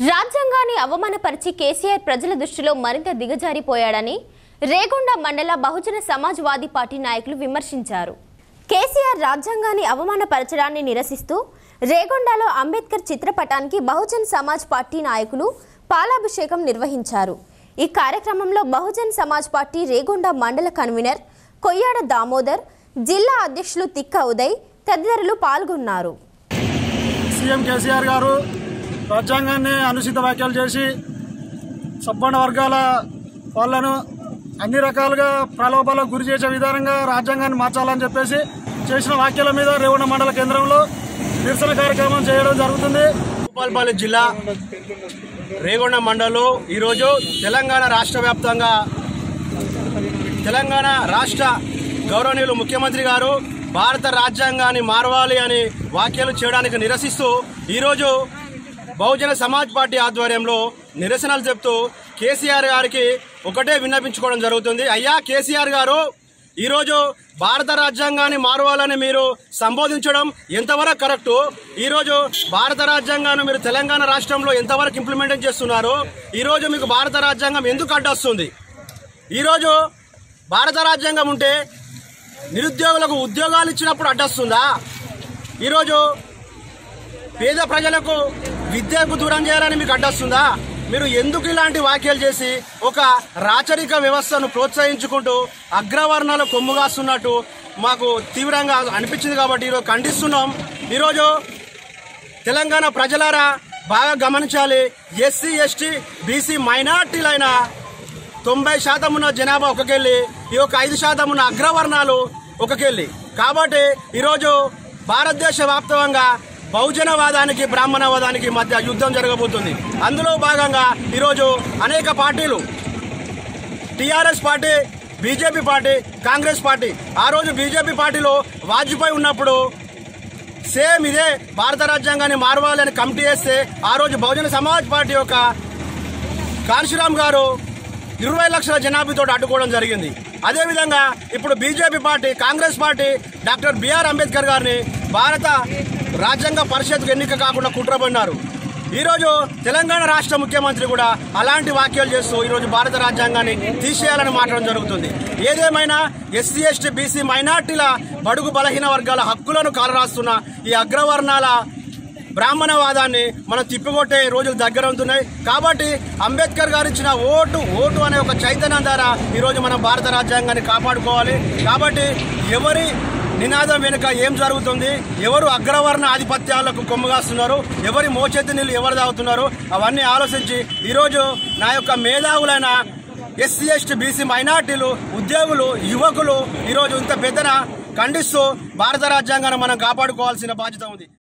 రాజ్యాంగాన్ని అవమానపరిచి కేసీఆర్ ప్రజల దృష్టిలో మరింత దిగజారిపోయాడని రేగొండ మండల బహుజన సమాజ్వాదీ పార్టీ నాయకులు విమర్శించారు కేసీఆర్ రాజ్యాంగాన్ని అవమానపరచడాన్ని నిరసిస్తూ రేగొండలో అంబేద్కర్ చిత్రపటానికి బహుజన్ సమాజ్ పార్టీ నాయకులు పాలాభిషేకం నిర్వహించారు ఈ కార్యక్రమంలో బహుజన్ సమాజ్ పార్టీ రేగొండ మండల కన్వీనర్ కొయ్యాడ దామోదర్ జిల్లా అధ్యక్షులు తిక్క ఉదయ్ తదితరులు పాల్గొన్నారు సీఎం కేసీఆర్ గారు రాజ్యాంగాన్ని అనుచిత వ్యాఖ్యలు చేసి సబ్బండ వర్గాల వాళ్ళను అన్ని రకాలుగా ప్రలోభాలకు గురి చేసే విధానంగా రాజ్యాంగాన్ని మార్చాలని చెప్పేసి చేసిన వ్యాఖ్యల మీద రేవణ మండల కేంద్రంలో నిరసన కార్యక్రమం చేయడం జరుగుతుంది భూపాలపల్లి జిల్లా రేగొండ మండలంలో ఈరోజు తెలంగాణ రాష్ట్ర వ్యాప్తంగా తెలంగాణ రాష్ట్ర గౌరవనీయులు ముఖ్యమంత్రి గారు భారత రాజ్యాంగాన్ని మారవాలి అని వ్యాఖ్యలు చేయడానికి నిరసిస్తూ ఈరోజు బహుజన సమాజ్ పార్టీ ఆధ్వర్యంలో నిరసనలు చెప్తూ కేసీఆర్ గారికి ఒకటే విన్నపించుకోవడం జరుగుతుంది అయ్యా కేసీఆర్ గారు ఈరోజు భారత రాజ్యాంగాన్ని మారవాలని మీరు సంబోధించడం ఎంతవరకు కరెక్టు ఈరోజు భారత రాజ్యాంగాన్ని మీరు తెలంగాణ రాష్ట్రంలో ఎంతవరకు ఇంప్లిమెంట్ చేస్తున్నారు ఈరోజు మీకు భారత రాజ్యాంగం ఎందుకు అడ్డొస్తుంది ఈరోజు భారత రాజ్యాంగం ఉంటే నిరుద్యోగులకు ఉద్యోగాలు ఇచ్చినప్పుడు అడ్డొస్తుందా ఈరోజు పేద ప్రజలకు విద్యకు దూరం చేయాలని మీకు అడ్డొస్తుందా మీరు ఎందుకు ఇలాంటి వ్యాఖ్యలు చేసి ఒక రాచరిక వ్యవస్థను ప్రోత్సహించుకుంటూ అగ్రవర్ణాలు కొమ్ముగాస్తున్నట్టు మాకు తీవ్రంగా అనిపించింది కాబట్టి ఈరోజు ఖండిస్తున్నాం ఈరోజు తెలంగాణ ప్రజలారా బాగా గమనించాలి ఎస్సీ ఎస్టీ బీసీ మైనార్టీలైన తొంభై శాతం ఉన్న జనాభా ఒకకెళ్ళి ఈ యొక్క ఐదు శాతం ఉన్న అగ్రవర్ణాలు ఒకకెళ్ళి కాబట్టి ఈరోజు భారతదేశ వ్యాప్తంగా బహుజనవాదానికి బ్రాహ్మణవాదానికి మధ్య యుద్ధం జరగబోతుంది అందులో భాగంగా ఈరోజు అనేక పార్టీలు TRS party BJP party Congress party ఆ రోజు బీజేపీ పార్టీలో వాజ్పేయి ఉన్నప్పుడు సేమ్ ఇదే భారత రాజ్యాంగాన్ని మారవాలని కమిటీ వేస్తే ఆ రోజు బహుజన సమాజ్ పార్టీ యొక్క కాన్శీరామ్ గారు ఇరవై లక్షల జనాభాతో అడ్డుకోవడం జరిగింది అదేవిధంగా ఇప్పుడు BJP party Congress party doctor BR Ambedkar గారిని భారత రాజ్యాంగ పరిషత్కు ఎన్నిక కాకుండా కుట్రబడినారు ఈరోజు తెలంగాణ రాష్ట్ర ముఖ్యమంత్రి కూడా అలాంటి వ్యాఖ్యలు చేస్తూ ఈరోజు భారత రాజ్యాంగాన్ని తీసేయాలని మాట్లాడడం జరుగుతుంది ఏదేమైనా ఎస్సీ ఎస్టీ బీసీ మైనార్టీల బడుగు బలహీన వర్గాల హక్కులను కాలరాస్తున్న ఈ అగ్రవర్ణాల బ్రాహ్మణవాదాన్ని మనం తిప్పికొట్టే రోజులు దగ్గర ఉంటున్నాయి కాబట్టి అంబేద్కర్ గారు ఇచ్చిన ఓటు ఓటు అనే ఒక చైతన్యం ద్వారా ఈరోజు మనం భారత రాజ్యాంగాన్ని కాపాడుకోవాలి కాబట్టి ఎవరి నినాదం వెనుక ఏం జరుగుతుంది ఎవరు అగ్రవర్ణ ఆధిపత్యాలకు కొమ్ముగాస్తున్నారు ఎవరి మోచేతి నీళ్ళు ఎవరు తాగుతున్నారు అవన్నీ ఆలోచించి ఈరోజు నా యొక్క మేధావులైన ఎస్సీ ఎస్టీ బీసీ మైనార్టీలు ఉద్యోగులు యువకులు ఈరోజు ఇంత పెద్దన ఖండిస్తూ భారత రాజ్యాంగాన్ని మనం కాపాడుకోవాల్సిన బాధ్యత ఉంది